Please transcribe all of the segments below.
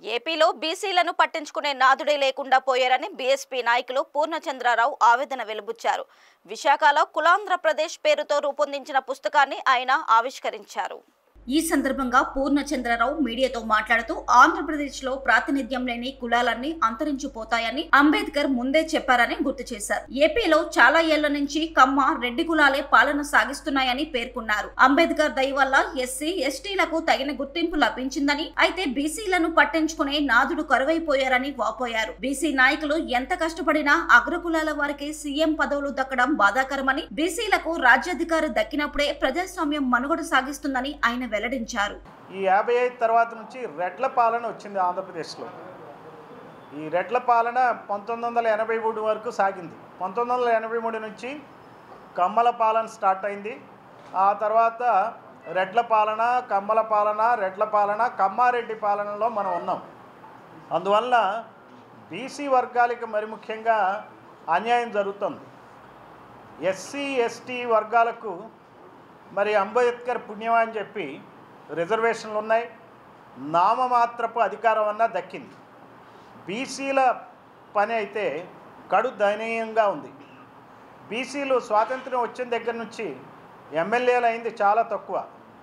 ఏపీలో బీసీలను పట్టించుకునే నాదుడే లేకుండా పోయారని బీఎస్పీ నాయకులు పూర్ణచంద్రరావు ఆవేదన వెలుబుచ్చారు విశాఖలో కులాంధ్రప్రదేశ్ పేరుతో రూపొందించిన పుస్తకాన్ని ఆయన ఆవిష్కరించారు ఈ సందర్భంగా పూర్ణచంద్రరావు మీడియాతో మాట్లాడుతూ ఆంధ్రప్రదేశ్ లో ప్రాతినిధ్యం లేని కులాలన్నీ అంతరించిపోతాయని అంబేద్కర్ ముందే చెప్పారని గుర్తు చేశారు ఏపీలో చాలా ఏళ్ల నుంచి కమ్మ రెడ్డి కులాలే పాలన సాగిస్తున్నాయని పేర్కొన్నారు అంబేద్కర్ దయ వల్ల ఎస్సీ ఎస్టీలకు తగిన గుర్తింపు లభించిందని అయితే బీసీలను పట్టించుకునే నాదుడు కరువైపోయారని వాపోయారు బీసీ నాయకులు ఎంత కష్టపడినా అగ్రకులాల వారికి సీఎం పదవులు దక్కడం బాధాకరమని బీసీలకు రాజ్యాధికారి దక్కినప్పుడే ప్రజాస్వామ్యం మనుగడ సాగిస్తుందని ఆయన వెల్లడించారు ఈ యాభై ఐదు తర్వాత నుంచి రెడ్ల పాలన వచ్చింది ఆంధ్రప్రదేశ్లో ఈ రెడ్ల పాలన పంతొమ్మిది వందల ఎనభై మూడు వరకు సాగింది పంతొమ్మిది వందల ఎనభై మూడు నుంచి కమ్మల పాలన స్టార్ట్ అయింది ఆ తర్వాత రెడ్ల పాలన కమ్మల పాలన రెడ్ల పాలన కమ్మారెడ్డి పాలనలో మనం ఉన్నాం అందువల్ల బీసీ వర్గాలకి మరి ముఖ్యంగా అన్యాయం జరుగుతుంది ఎస్సీ ఎస్టీ వర్గాలకు మరి అంబేద్కర్ పుణ్యం అని చెప్పి రిజర్వేషన్లు ఉన్నాయి నామమాత్రపు అధికారం అన్నా దక్కింది బీసీల పని అయితే కడు దయనీయంగా ఉంది బీసీలు స్వాతంత్రం వచ్చిన దగ్గర నుంచి ఎమ్మెల్యేలు అయింది చాలా తక్కువ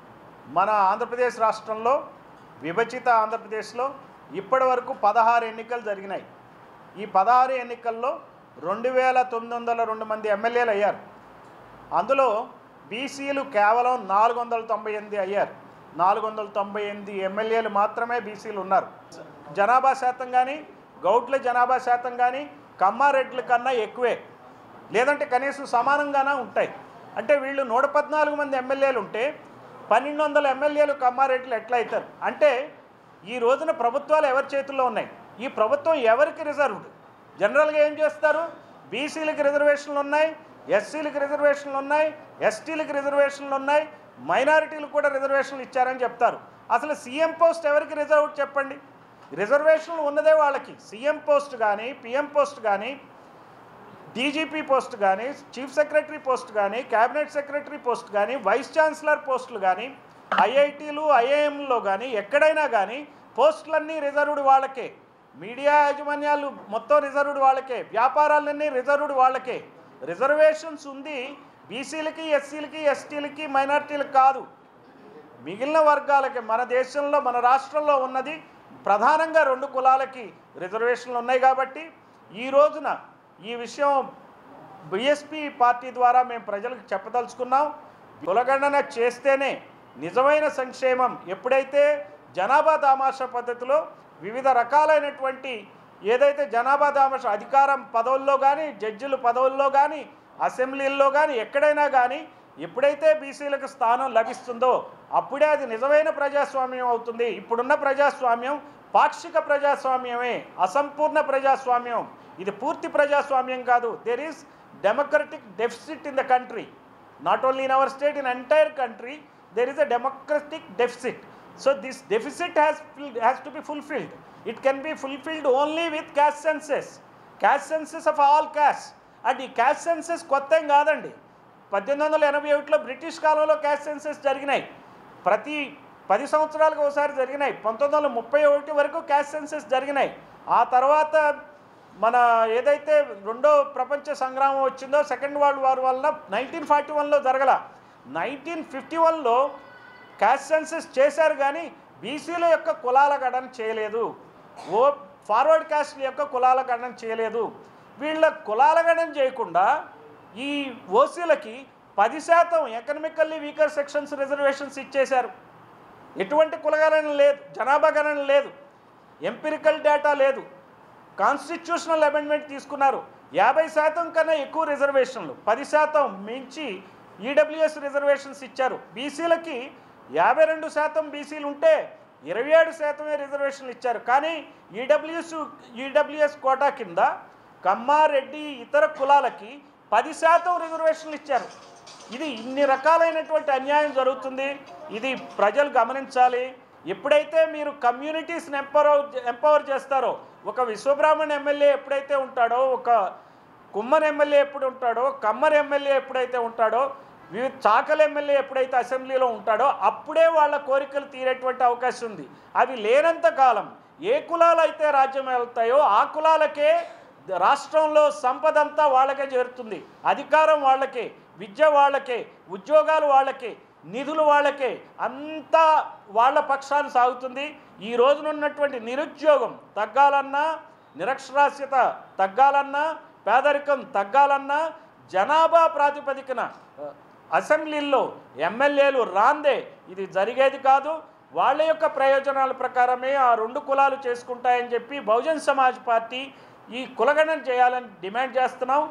మన ఆంధ్రప్రదేశ్ రాష్ట్రంలో విభజిత ఆంధ్రప్రదేశ్లో ఇప్పటి వరకు పదహారు ఎన్నికలు జరిగినాయి ఈ పదహారు ఎన్నికల్లో రెండు వేల తొమ్మిది వందల రెండు మంది ఎమ్మెల్యేలు అయ్యారు అందులో బీసీలు కేవలం నాలుగు వందల తొంభై ఎనిమిది అయ్యారు నాలుగు వందల తొంభై ఎనిమిది ఎమ్మెల్యేలు మాత్రమే బీసీలు ఉన్నారు జనాభా శాతం కానీ గౌట్ల జనాభా శాతం కానీ కమ్మారెడ్ల కన్నా ఎక్కువే లేదంటే కనీసం సమానంగానే ఉంటాయి అంటే వీళ్ళు నూట పద్నాలుగు మంది ఎమ్మెల్యేలు ఉంటే పన్నెండు వందల ఎమ్మెల్యేలు కమ్మారెడ్లు ఎట్లా అవుతారు అంటే ఈ రోజున ప్రభుత్వాలు ఎవరి చేతుల్లో ఉన్నాయి ఈ ప్రభుత్వం ఎవరికి రిజర్వ్డ్ జనరల్గా ఏం చేస్తారు బీసీలకు రిజర్వేషన్లు ఉన్నాయి ఎస్సీలకు రిజర్వేషన్లు ఉన్నాయి ఎస్టీలకు రిజర్వేషన్లు ఉన్నాయి మైనారిటీలకు కూడా రిజర్వేషన్లు ఇచ్చారని చెప్తారు అసలు సీఎం పోస్ట్ ఎవరికి రిజర్వ్డ్ చెప్పండి రిజర్వేషన్లు ఉన్నదే వాళ్ళకి సీఎం పోస్ట్ కానీ పిఎం పోస్ట్ కానీ డీజీపీ పోస్ట్ కానీ చీఫ్ సెక్రటరీ పోస్ట్ కానీ క్యాబినెట్ సెక్రటరీ పోస్ట్ కానీ వైస్ ఛాన్సలర్ పోస్టులు కానీ ఐఐటీలు ఐఐఎంలో కానీ ఎక్కడైనా కానీ పోస్టులన్నీ రిజర్వ్డ్ వాళ్ళకే మీడియా యాజమాన్యాలు మొత్తం రిజర్వ్డ్ వాళ్ళకే వ్యాపారాలన్నీ రిజర్వ్డ్ వాళ్ళకే రిజర్వేషన్స్ ఉంది బీసీలకి ఎస్సీలకి ఎస్టీలకి మైనార్టీలకు కాదు మిగిలిన వర్గాలకి మన దేశంలో మన రాష్ట్రంలో ఉన్నది ప్రధానంగా రెండు కులాలకి రిజర్వేషన్లు ఉన్నాయి కాబట్టి ఈ రోజున ఈ విషయం బిఎస్పి పార్టీ ద్వారా మేము ప్రజలకు చెప్పదలుచుకున్నాం కులగణన చేస్తేనే నిజమైన సంక్షేమం ఎప్పుడైతే జనాభా దామాష పద్ధతిలో వివిధ రకాలైనటువంటి ఏదైతే జనాభా దామాష అధికారం పదవుల్లో కానీ జడ్జిల పదవుల్లో కానీ అసెంబ్లీల్లో కానీ ఎక్కడైనా కానీ ఎప్పుడైతే బీసీలకు స్థానం లభిస్తుందో అప్పుడే అది నిజమైన ప్రజాస్వామ్యం అవుతుంది ఇప్పుడున్న ప్రజాస్వామ్యం పాక్షిక ప్రజాస్వామ్యమే అసంపూర్ణ ప్రజాస్వామ్యం ఇది పూర్తి ప్రజాస్వామ్యం కాదు there is democratic deficit in the country not only in our state in entire country there is a democratic deficit so this deficit has has to be fulfilled it can be fulfilled only with caste census caste census of all caste and ఈ caste census కొత్త ఏం కాదండి పద్దెనిమిది వందల ఎనభై ఒకటిలో British కాలంలో caste senses జరిగినాయి ప్రతి పది సంవత్సరాలకు ఒకసారి జరిగినాయి పంతొమ్మిది వందల ముప్పై ఒకటి వరకు క్యాస్ట్ సెన్సెస్ జరిగినాయి ఆ తర్వాత మన ఏదైతే రెండో ప్రపంచ సంగ్రామం వచ్చిందో సెకండ్ వరల్డ్ వార్ వల్ల నైన్టీన్ ఫార్టీ వన్లో జరగల నైన్టీన్ ఫిఫ్టీ వన్లో క్యాస్ట్ సెన్సెస్ చేశారు కానీ బీసీల యొక్క కులాల గణన చేయలేదు ఓ ఫార్వర్డ్ క్యాస్ట్ల యొక్క కులాల గణన చేయలేదు వీళ్ళ కులాల గణన చేయకుండా ఈ ఓసీలకి పది శాతం ఎకనమికల్లీ వీకర్ సెక్షన్స్ రిజర్వేషన్స్ ఇచ్చేశారు ఎటువంటి కులగణన లేదు జనాభా గణన లేదు ఎంపిరికల్ డేటా లేదు కాన్స్టిట్యూషనల్ అమెండ్మెంట్ తీసుకున్నారు యాభై శాతం కన్నా ఎక్కువ రిజర్వేషన్లు పది శాతం మించి ఈడబ్ల్యూఎస్ రిజర్వేషన్స్ ఇచ్చారు బీసీలకి యాభై రెండు శాతం బీసీలు ఉంటే ఇరవై ఏడు శాతమే రిజర్వేషన్లు ఇచ్చారు కానీ ఈడబ్ల్యూఎస్ ఈడబ్ల్యూఎస్ కోటా కింద కమ్మారెడ్డి ఇతర కులాలకి పది శాతం రిజర్వేషన్లు ఇచ్చారు ఇది ఇన్ని రకాలైనటువంటి అన్యాయం జరుగుతుంది ఇది ప్రజలు గమనించాలి ఎప్పుడైతే మీరు కమ్యూనిటీస్ని ఎంపవర్ ఎంపవర్ చేస్తారో ఒక విశ్వబ్రాహ్మణ్ ఎమ్మెల్యే ఎప్పుడైతే ఉంటాడో ఒక కుమ్మన్ ఎమ్మెల్యే ఎప్పుడు ఉంటాడో కమ్మర్ ఎమ్మెల్యే ఎప్పుడైతే ఉంటాడో వివిధ చాకల ఎమ్మెల్యే ఎప్పుడైతే అసెంబ్లీలో ఉంటాడో అప్పుడే వాళ్ళ కోరికలు తీరేటువంటి అవకాశం ఉంది అవి లేనంత కాలం ఏ కులాలు అయితే రాజ్యం వెళ్తాయో ఆ కులాలకే రాష్ట్రంలో సంపద అంతా వాళ్ళకే చేరుతుంది అధికారం వాళ్ళకే విద్య వాళ్ళకే ఉద్యోగాలు వాళ్ళకే నిధులు వాళ్ళకే అంతా వాళ్ళ పక్షాన సాగుతుంది ఈ రోజున ఉన్నటువంటి నిరుద్యోగం తగ్గాలన్నా నిరక్షరాస్యత తగ్గాలన్నా పేదరికం తగ్గాలన్నా జనాభా ప్రాతిపదికన ఆ, అసెంబ్లీల్లో ఎమ్మెల్యేలు రాందే ఇది జరిగేది కాదు వాళ్ళ యొక్క ప్రయోజనాల ప్రకారమే ఆ రెండు కులాలు చేసుకుంటాయని చెప్పి బహుజన్ సమాజ్ పార్టీ ఈ కులగణన చేయాలని డిమాండ్ చేస్తున్నాం